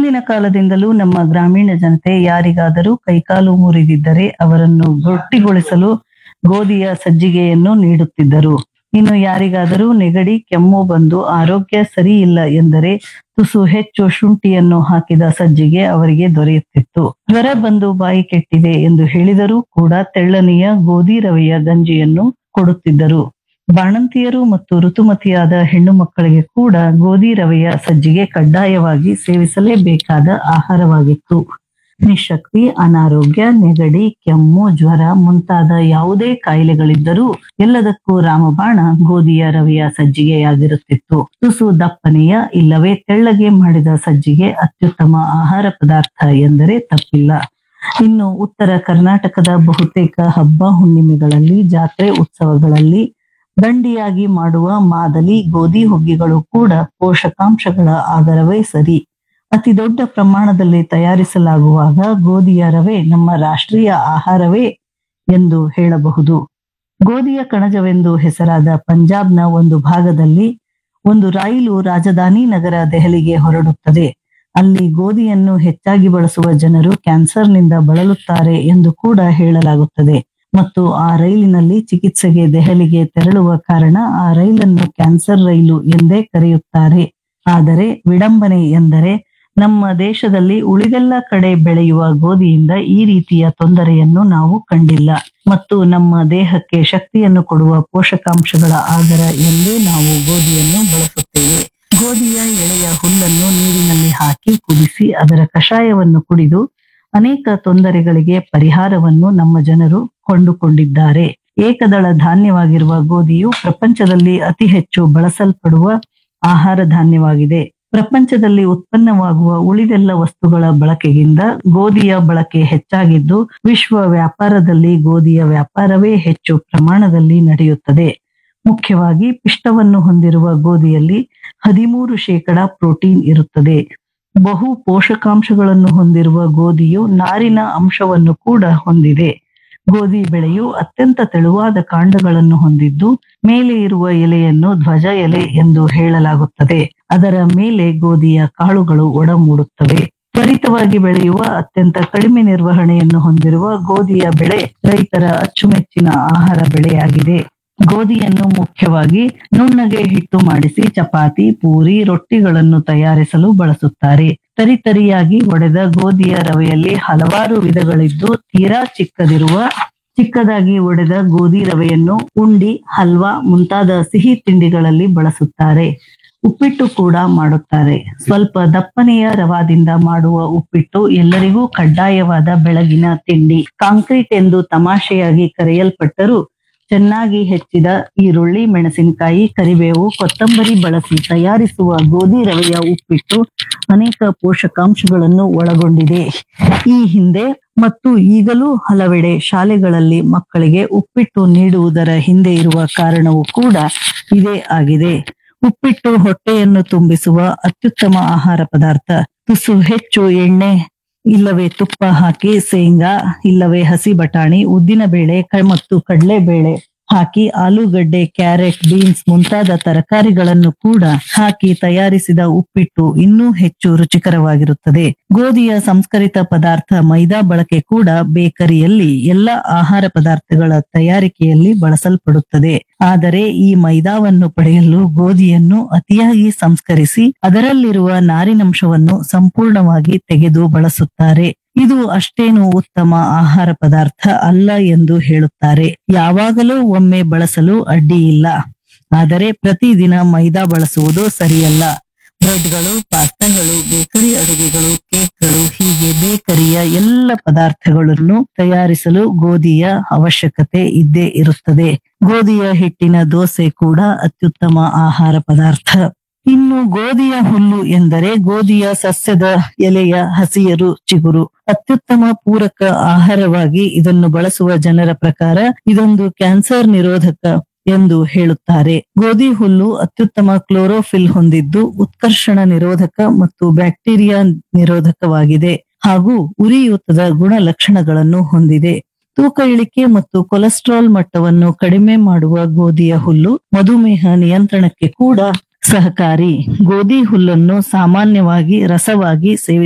ಹಿಂದಿನ ಕಾಲದಿಂದಲೂ ನಮ್ಮ ಗ್ರಾಮೀಣ ಜನತೆ ಯಾರಿಗಾದರೂ ಕೈಕಾಲು ಮುರಿದಿದ್ದರೆ ಅವರನ್ನು ಗಟ್ಟಿಗೊಳಿಸಲು ಗೋಧಿಯ ಸಜ್ಜಿಗೆಯನ್ನು ನೀಡುತ್ತಿದ್ದರು ಇನ್ನು ಯಾರಿಗಾದರೂ ನೆಗಡಿ ಕೆಮ್ಮು ಬಂದು ಆರೋಗ್ಯ ಸರಿ ಇಲ್ಲ ಎಂದರೆ ತುಸು ಹೆಚ್ಚು ಶುಂಠಿಯನ್ನು ಹಾಕಿದ ಸಜ್ಜಿಗೆ ಅವರಿಗೆ ದೊರೆಯುತ್ತಿತ್ತು ಜ್ವರ ಬಂದು ಬಾಯಿ ಕೆಟ್ಟಿದೆ ಎಂದು ಹೇಳಿದರೂ ಕೂಡ ತೆಳ್ಳನೆಯ ಗೋಧಿ ರವೆಯ ಗಂಜಿಯನ್ನು ಕೊಡುತ್ತಿದ್ದರು ಬಾಣಂತಿಯರು ಮತ್ತು ಋತುಮತಿಯಾದ ಹೆಣ್ಣು ಮಕ್ಕಳಿಗೆ ಕೂಡ ಗೋಧಿ ರವೆಯ ಸಜ್ಜಿಗೆ ಕಡ್ಡಾಯವಾಗಿ ಸೇವಿಸಲೇಬೇಕಾದ ಆಹಾರವಾಗಿತ್ತು ನಿಶಕ್ತಿ ಅನಾರೋಗ್ಯ ನೆಗಡಿ ಕೆಮ್ಮು ಜ್ವರ ಮುಂತಾದ ಯಾವುದೇ ಕಾಯಿಲೆಗಳಿದ್ದರೂ ಎಲ್ಲದಕ್ಕೂ ರಾಮಬಾಣ ಗೋಧಿಯ ರವೆಯ ಸಜ್ಜಿಗೆಯಾಗಿರುತ್ತಿತ್ತು ತುಸು ದಪ್ಪನೆಯ ಇಲ್ಲವೇ ತೆಳ್ಳಗೆ ಮಾಡಿದ ಸಜ್ಜಿಗೆ ಅತ್ಯುತ್ತಮ ಆಹಾರ ಪದಾರ್ಥ ಎಂದರೆ ತಪ್ಪಿಲ್ಲ ಇನ್ನು ಉತ್ತರ ಕರ್ನಾಟಕದ ಬಹುತೇಕ ಹಬ್ಬ ಹುಣ್ಣಿಮೆಗಳಲ್ಲಿ ಜಾತ್ರೆ ಉತ್ಸವಗಳಲ್ಲಿ ದಂಡಿಯಾಗಿ ಮಾಡುವ ಮಾದಲಿ ಗೋಧಿ ಹುಗ್ಗಿಗಳು ಕೂಡ ಪೋಷಕಾಂಶಗಳ ಆಗರವೇ ಸರಿ ಅತಿ ದೊಡ್ಡ ಪ್ರಮಾಣದಲ್ಲಿ ತಯಾರಿಸಲಾಗುವಾಗ ಗೋಧಿಯ ರವೆ ನಮ್ಮ ರಾಷ್ಟ್ರೀಯ ಆಹಾರವೇ ಎಂದು ಹೇಳಬಹುದು ಗೋಧಿಯ ಕಣಜವೆಂದು ಹೆಸರಾದ ಪಂಜಾಬ್ನ ಒಂದು ಭಾಗದಲ್ಲಿ ಒಂದು ರೈಲು ರಾಜಧಾನಿ ನಗರ ದೆಹಲಿಗೆ ಹೊರಡುತ್ತದೆ ಅಲ್ಲಿ ಗೋಧಿಯನ್ನು ಹೆಚ್ಚಾಗಿ ಬಳಸುವ ಜನರು ಕ್ಯಾನ್ಸರ್ನಿಂದ ಬಳಲುತ್ತಾರೆ ಎಂದು ಕೂಡ ಹೇಳಲಾಗುತ್ತದೆ ಮತ್ತು ಆ ರೈಲಿನಲ್ಲಿ ಚಿಕಿತ್ಸೆಗೆ ದೆಹಲಿಗೆ ತೆರಳುವ ಕಾರಣ ಆ ರೈಲನ್ನು ಕ್ಯಾನ್ಸರ್ ರೈಲು ಎಂದೇ ಕರೆಯುತ್ತಾರೆ ಆದರೆ ವಿಡಂಬನೆ ಎಂದರೆ ನಮ್ಮ ದೇಶದಲ್ಲಿ ಉಳಿದೆಲ್ಲ ಕಡೆ ಬೆಳೆಯುವ ಗೋಧಿಯಿಂದ ಈ ರೀತಿಯ ತೊಂದರೆಯನ್ನು ನಾವು ಕಂಡಿಲ್ಲ ಮತ್ತು ನಮ್ಮ ದೇಹಕ್ಕೆ ಶಕ್ತಿಯನ್ನು ಕೊಡುವ ಪೋಷಕಾಂಶಗಳ ಆಗರ ಎಂದೇ ನಾವು ಗೋಧಿಯನ್ನು ಬಳಸುತ್ತೇವೆ ಗೋಧಿಯ ಎಳೆಯ ಹುಲ್ಲನ್ನು ನೀರಿನಲ್ಲಿ ಹಾಕಿ ಕುದಿಸಿ ಅದರ ಕಷಾಯವನ್ನು ಕುಡಿದು ಅನೇಕ ತೊಂದರೆಗಳಿಗೆ ಪರಿಹಾರವನ್ನು ನಮ್ಮ ಜನರು ಕೊಂಡುಕೊಂಡಿದ್ದಾರೆ ಏಕದಳ ಧಾನ್ಯವಾಗಿರುವ ಗೋಧಿಯು ಪ್ರಪಂಚದಲ್ಲಿ ಅತಿ ಹೆಚ್ಚು ಬಳಸಲ್ಪಡುವ ಆಹಾರ ಧಾನ್ಯವಾಗಿದೆ ಪ್ರಪಂಚದಲ್ಲಿ ಉತ್ಪನ್ನವಾಗುವ ಉಳಿದೆಲ್ಲ ವಸ್ತುಗಳ ಬಳಕೆಗಿಂತ ಗೋಧಿಯ ಬಳಕೆ ಹೆಚ್ಚಾಗಿದ್ದು ವಿಶ್ವ ವ್ಯಾಪಾರದಲ್ಲಿ ಗೋಧಿಯ ವ್ಯಾಪಾರವೇ ಹೆಚ್ಚು ಪ್ರಮಾಣದಲ್ಲಿ ನಡೆಯುತ್ತದೆ ಮುಖ್ಯವಾಗಿ ಪಿಷ್ಟವನ್ನು ಹೊಂದಿರುವ ಗೋಧಿಯಲ್ಲಿ ಹದಿಮೂರು ಶೇಕಡ ಪ್ರೋಟೀನ್ ಇರುತ್ತದೆ ಬಹು ಪೋಷಕಾಂಶಗಳನ್ನು ಹೊಂದಿರುವ ಗೋಧಿಯು ನಾರಿನ ಅಂಶವನ್ನು ಕೂಡ ಹೊಂದಿದೆ ಗೋಧಿ ಬೆಳೆಯು ಅತ್ಯಂತ ತೆಳುವಾದ ಕಾಂಡಗಳನ್ನು ಹೊಂದಿದ್ದು ಮೇಲೆ ಇರುವ ಎಲೆಯನ್ನು ಧ್ವಜ ಎಲೆ ಎಂದು ಹೇಳಲಾಗುತ್ತದೆ ಅದರ ಮೇಲೆ ಗೋಧಿಯ ಕಾಳುಗಳು ಒಡಮೂಡುತ್ತವೆ ತ್ವರಿತವಾಗಿ ಬೆಳೆಯುವ ಅತ್ಯಂತ ಕಡಿಮೆ ನಿರ್ವಹಣೆಯನ್ನು ಹೊಂದಿರುವ ಗೋಧಿಯ ಬೆಳೆ ರೈತರ ಅಚ್ಚುಮೆಚ್ಚಿನ ಆಹಾರ ಬೆಳೆಯಾಗಿದೆ ಗೋಧಿಯನ್ನು ಮುಖ್ಯವಾಗಿ ನುಣ್ಣಗೆ ಹಿಟ್ಟು ಮಾಡಿಸಿ ಚಪಾತಿ ಪೂರಿ ರೊಟ್ಟಿಗಳನ್ನು ತಯಾರಿಸಲು ಬಳಸುತ್ತಾರೆ ತರಿತರಿಯಾಗಿ ಒಡೆದ ಗೋಧಿಯ ರವೆಯಲ್ಲಿ ಹಲವಾರು ವಿಧಗಳಿದ್ದು ತೀರಾ ಚಿಕ್ಕದಿರುವ ಚಿಕ್ಕದಾಗಿ ಒಡೆದ ಗೋಧಿ ರವೆಯನ್ನು ಉಂಡಿ ಹಲ್ವಾ ಮುಂತಾದ ಸಿಹಿ ತಿಂಡಿಗಳಲ್ಲಿ ಬಳಸುತ್ತಾರೆ ಉಪ್ಪಿಟ್ಟು ಕೂಡ ಮಾಡುತ್ತಾರೆ ಸ್ವಲ್ಪ ದಪ್ಪನೆಯ ರವಾದಿಂದ ಮಾಡುವ ಉಪ್ಪಿಟ್ಟು ಎಲ್ಲರಿಗೂ ಕಡ್ಡಾಯವಾದ ಬೆಳಗಿನ ತಿಂಡಿ ಕಾಂಕ್ರೀಟ್ ಎಂದು ತಮಾಷೆಯಾಗಿ ಕರೆಯಲ್ಪಟ್ಟರೂ ಚೆನ್ನಾಗಿ ಹೆಚ್ಚಿದ ಈರುಳ್ಳಿ ಮೆಣಸಿನಕಾಯಿ ಕರಿಬೇವು ಕೊತ್ತಂಬರಿ ಬಳಸಿ ತಯಾರಿಸುವ ಗೋಧಿ ರವೆಯ ಉಪ್ಪಿಟ್ಟು ಅನೇಕ ಪೋಷಕಾಂಶಗಳನ್ನು ಒಳಗೊಂಡಿದೆ ಈ ಹಿಂದೆ ಮತ್ತು ಈಗಲೂ ಹಲವೆಡೆ ಶಾಲೆಗಳಲ್ಲಿ ಮಕ್ಕಳಿಗೆ ಉಪ್ಪಿಟ್ಟು ನೀಡುವುದರ ಹಿಂದೆ ಇರುವ ಕಾರಣವೂ ಕೂಡ ಇದೇ ಆಗಿದೆ ಉಪ್ಪಿಟ್ಟು ಹೊಟ್ಟೆಯನ್ನು ತುಂಬಿಸುವ ಅತ್ಯುತ್ತಮ ಆಹಾರ ಪದಾರ್ಥ ತುಸು ಹೆಚ್ಚು ಎಣ್ಣೆ ಇಲ್ಲವೇ ತುಪ್ಪ ಹಾಕಿ ಶೇಂಗಾ ಇಲ್ಲವೇ ಹಸಿ ಬಟಾಣಿ ಉದ್ದಿನ ಬೇಳೆ ಕ- ಮತ್ತು ಕಡಲೆಬೇಳೆ ಹಾಕಿ ಆಲೂಗಡ್ಡೆ ಕ್ಯಾರೆಟ್ ಬೀನ್ಸ್ ಮುಂತಾದ ತರಕಾರಿಗಳನ್ನು ಕೂಡ ಹಾಕಿ ತಯಾರಿಸಿದ ಉಪ್ಪಿಟ್ಟು ಇನ್ನೂ ಹೆಚ್ಚು ರುಚಿಕರವಾಗಿರುತ್ತದೆ ಗೋಧಿಯ ಸಂಸ್ಕರಿತ ಪದಾರ್ಥ ಮೈದಾ ಬಳಕೆ ಕೂಡ ಬೇಕರಿಯಲ್ಲಿ ಎಲ್ಲ ಆಹಾರ ಪದಾರ್ಥಗಳ ತಯಾರಿಕೆಯಲ್ಲಿ ಬಳಸಲ್ಪಡುತ್ತದೆ ಆದರೆ ಈ ಮೈದಾವನ್ನು ಪಡೆಯಲು ಗೋಧಿಯನ್ನು ಅತಿಯಾಗಿ ಸಂಸ್ಕರಿಸಿ ಅದರಲ್ಲಿರುವ ನಾರಿನಂಶವನ್ನು ಸಂಪೂರ್ಣವಾಗಿ ತೆಗೆದು ಬಳಸುತ್ತಾರೆ ಇದು ಅಷ್ಟೇನು ಉತ್ತಮ ಆಹಾರ ಪದಾರ್ಥ ಅಲ್ಲ ಎಂದು ಹೇಳುತ್ತಾರೆ ಯಾವಾಗಲೂ ಒಮ್ಮೆ ಬಳಸಲು ಅಡ್ಡಿ ಇಲ್ಲ ಆದರೆ ಪ್ರತಿದಿನ ಮೈದಾ ಬಳಸುವುದು ಸರಿಯಲ್ಲ ಬ್ರೆಡ್ಗಳು ಪಾಸ್ತಾಗಳು ಬೇಕರಿ ಅಡುಗೆಗಳು ಕೇಕ್ಗಳು ಹೀಗೆ ಬೇಕರಿಯ ಎಲ್ಲ ಪದಾರ್ಥಗಳನ್ನು ತಯಾರಿಸಲು ಗೋಧಿಯ ಅವಶ್ಯಕತೆ ಇದ್ದೇ ಇರುತ್ತದೆ ಗೋಧಿಯ ಹಿಟ್ಟಿನ ದೋಸೆ ಕೂಡ ಅತ್ಯುತ್ತಮ ಆಹಾರ ಪದಾರ್ಥ ಇನ್ನು ಗೋಧಿಯ ಹುಲ್ಲು ಎಂದರೆ ಗೋಧಿಯ ಸಸ್ಯದ ಎಲೆಯ ಹಸಿಯರು ಚಿಗುರು ಅತ್ಯುತ್ತಮ ಪೂರಕ ಆಹಾರವಾಗಿ ಇದನ್ನು ಬಳಸುವ ಜನರ ಪ್ರಕಾರ ಇದೊಂದು ಕ್ಯಾನ್ಸರ್ ನಿರೋಧಕ ಎಂದು ಹೇಳುತ್ತಾರೆ ಗೋಧಿ ಹುಲ್ಲು ಅತ್ಯುತ್ತಮ ಕ್ಲೋರೋಫಿಲ್ ಹೊಂದಿದ್ದು ಉತ್ಕರ್ಷಣ ನಿರೋಧಕ ಮತ್ತು ಬ್ಯಾಕ್ಟೀರಿಯಾ ನಿರೋಧಕವಾಗಿದೆ ಹಾಗೂ ಉರಿಯೂತದ ಗುಣಲಕ್ಷಣಗಳನ್ನು ಹೊಂದಿದೆ ತೂಕ ಇಳಿಕೆ ಮತ್ತು ಕೊಲೆಸ್ಟ್ರಾಲ್ ಮಟ್ಟವನ್ನು ಕಡಿಮೆ ಮಾಡುವ ಗೋಧಿಯ ಹುಲ್ಲು ಮಧುಮೇಹ ನಿಯಂತ್ರಣಕ್ಕೆ ಕೂಡ ಸಹಕಾರಿ ಗೋಧಿ ಹುಲ್ಲನ್ನು ಸಾಮಾನ್ಯವಾಗಿ ರಸವಾಗಿ ಸೇವಿಸ